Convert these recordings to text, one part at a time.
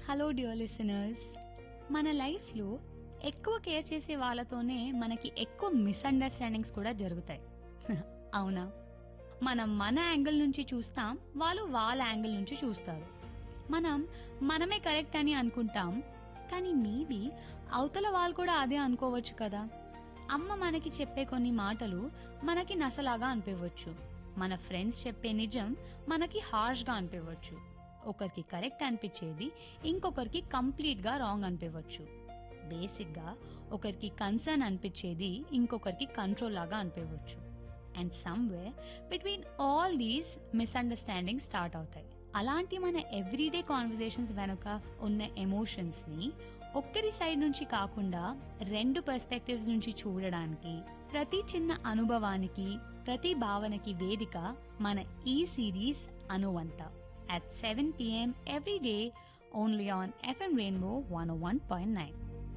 Hello dear listeners మన లైఫ్లో ఎక్కువ కేర్ చేసే వాళ్ళతోనే మనకి ఎక్కువ మిస్అండర్స్టాండింగ్స్ కూడా జరుగుతాయి అవునా మనం మన యాంగిల్ నుంచి చూస్తాం వాళ్ళు వాళ్ళ యాంగిల్ నుంచి చూస్తారు మనం మనమే కరెక్ట్ అని అనుకుంటాం కానీ మేబీ అవతల వాళ్ళు కూడా అదే అనుకోవచ్చు కదా అమ్మ మనకి చెప్పే కొన్ని మాటలు మనకి నసలాగా అనిపించవచ్చు మన ఫ్రెండ్స్ చెప్పే నిజం మనకి హార్ష్గా అనిపించవచ్చు ఒకరికి కరెక్ట్ అనిపించేది ఇంకొకరికి కంప్లీట్గా రాంగ్ అనిపించవచ్చు బేసిక్గా ఒకరికి కన్సర్న్ అనిపించేది ఇంకొకరికి కంట్రోల్ లాగా అనిపించవచ్చు and somewhere between all these misunderstanding start అవుతాయి అలాంటి మన ఎవ్రీడే కాన్వర్జేషన్స్ వెనుక ఉన్న ఎమోషన్స్ని ఒక్కరి సైడ్ నుంచి కాకుండా రెండు పర్స్పెక్టివ్స్ నుంచి చూడడానికి ప్రతి చిన్న అనుభవానికి ప్రతి భావనకి వేదిక మన ఈ సిరీస్ అనువంత at 7 p.m. every day only on FM Rainbow 101.9.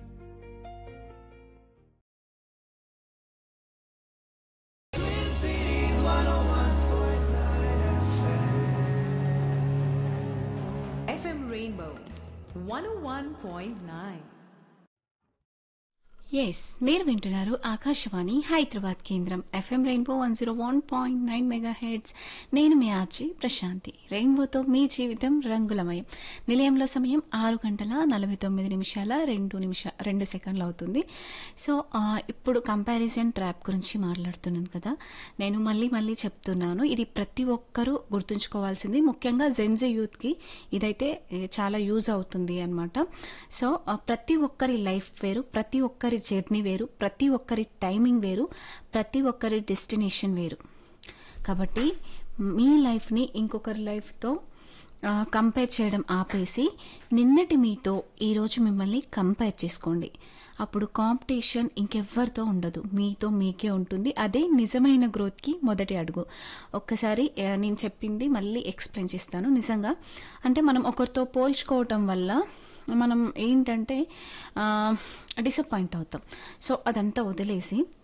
FM Rainbow 101.9. Yes మీరు వింటున్నారు ఆకాశవాణి హైదరాబాద్ కేంద్రం FM rainbow one zero one point nine mega hits నేను మీ ఆచి ప్రశాంతి రెయిన్బోతో మీ జీవితం రంగులమయం నిలయంలో సమయం ఆరు గంటల నలభై తొమ్మిది నిమిషాల రెండు నిమిష రెండు సెకండ్లు అవుతుంది సో ఆ, ఇప్పుడు కంపారిజన్ ట్రాప్ గురించి మాట్లాడుతున్నాను కదా నేను మళ్ళీ మళ్ళీ చెప్తున్నాను ఇది ప్రతి ఒక్కరూ గుర్తుంచుకోవాల్సింది ముఖ్యంగా జెన్జీ యూత్కి ఇదైతే ఏ, చాలా యూజ్ అవుతుంది అనమాట సో ఆ, ప్రతి ఒక్కరి లైఫ్ వేరు ప్రతి ఒక్కరి జర్నీ వేరు ప్రతి ఒక్కరి టైమింగ్ వేరు ప్రతి ఒక్కరి డెస్టినేషన్ వేరు కాబట్టి మీ లైఫ్ని ఇంకొకరి లైఫ్తో కంపేర్ చేయడం ఆపేసి నిన్నటి మీతో ఈరోజు మిమ్మల్ని కంపేర్ చేసుకోండి అప్పుడు కాంపిటీషన్ ఇంకెవ్వరితో ఉండదు మీతో మీకే ఉంటుంది అదే నిజమైన గ్రోత్కి మొదటి అడుగు ఒక్కసారి ఆ, నేను చెప్పింది మళ్ళీ ఎక్స్ప్లెయిన్ చేస్తాను నిజంగా అంటే మనం ఒకరితో పోల్చుకోవటం వల్ల మనం ఏంటంటే డిసప్పాయింట్ అవుతాం సో అదంతా వదిలేసి